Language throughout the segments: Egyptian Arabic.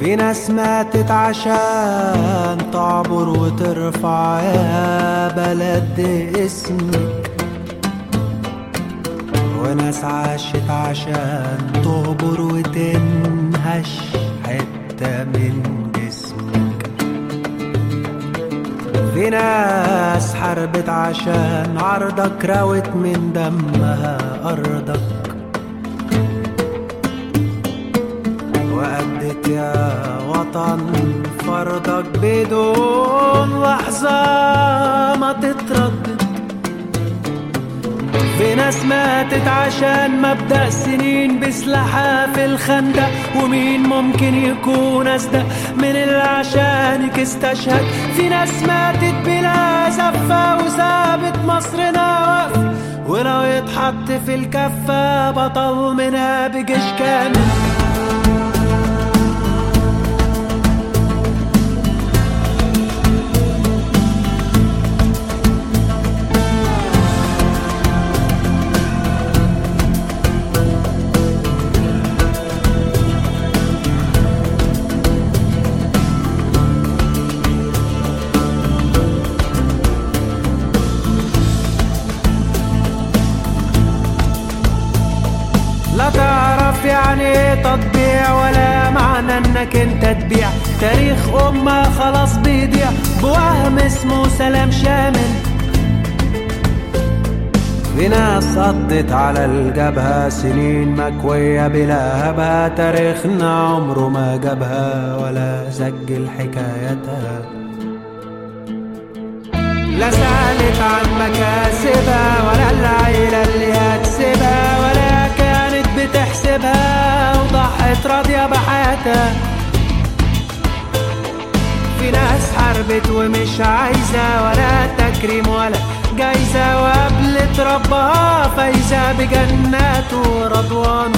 في ناس ماتت عشان تعبر وترفع يا بلد اسمك وناس عاشت عشان تهبر وتنهش حتة من جسمك في ناس حاربت عشان عرضك راوت من دمها أرضك وأدت يا وطن فرضك بدون لحظة ما تتردد في ناس ماتت عشان مبدأ سنين بسلاحها في الخندق ومين ممكن يكون أصدق من اللي عشانك استشهد في ناس ماتت بلا زفة وسابت مصرنا واقفة ولو يتحط في الكفة بطل منها بجيش كامل لا تعرف يعني ايه تطبيع ولا معنى انك انت تبيع تاريخ امة خلاص بيضيع بوهم اسمه سلام شامل في ناس قضت على الجبهة سنين مكوية بلا هبها تاريخنا عمره ما جابها ولا سجل حكايتها لا سألت عن مكاسبها ولا العيلة اللي هتسيبها ولا كانت بتحسبها وضحت راضية بحياتها في ناس حاربت ومش عايزة ولا تكريم ولا جايزة وقبلت ربها فايزة بجناته ورضوانه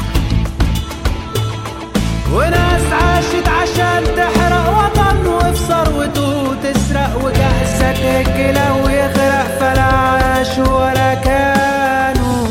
وناس عاشت عشان تحرق وطن وفي ثروته تسرق وجهزة تهج لو يغرق فلا عاشوا ولا كانوا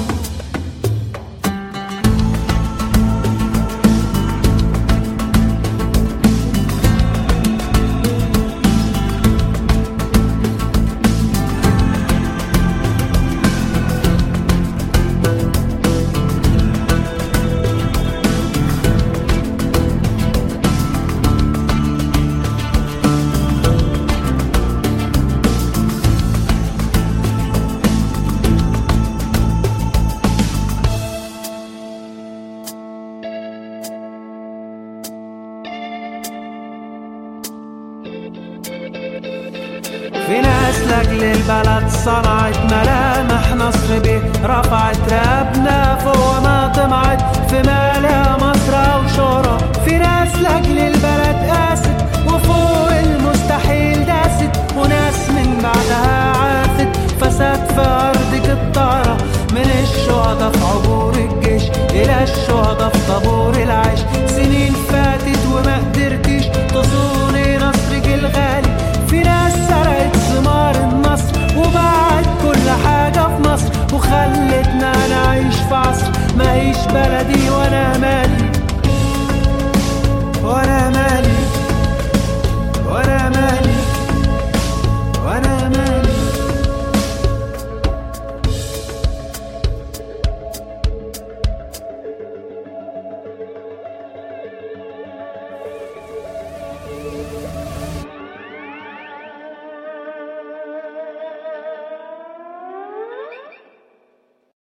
في ناس لاجل البلد صنعت ملامح نصر بيه رفعت رقبنا فوق ما طمعت في مالها مصر او شهرة في ناس لاجل البلد قاست وفوق المستحيل داست وناس من بعدها عافت فساد في ارض قطارة من الشهداء في عبور الجيش الى الشهداء في طابور العيش سنين فاتت وما قدرتيش تصوني نصرك الغالي في ناس سرقت ثمار النصر وباعت كل حاجة في مصر وخلتنا نعيش في عصر ماهيش بلدي وانا مالي وانا مالي وانا مالي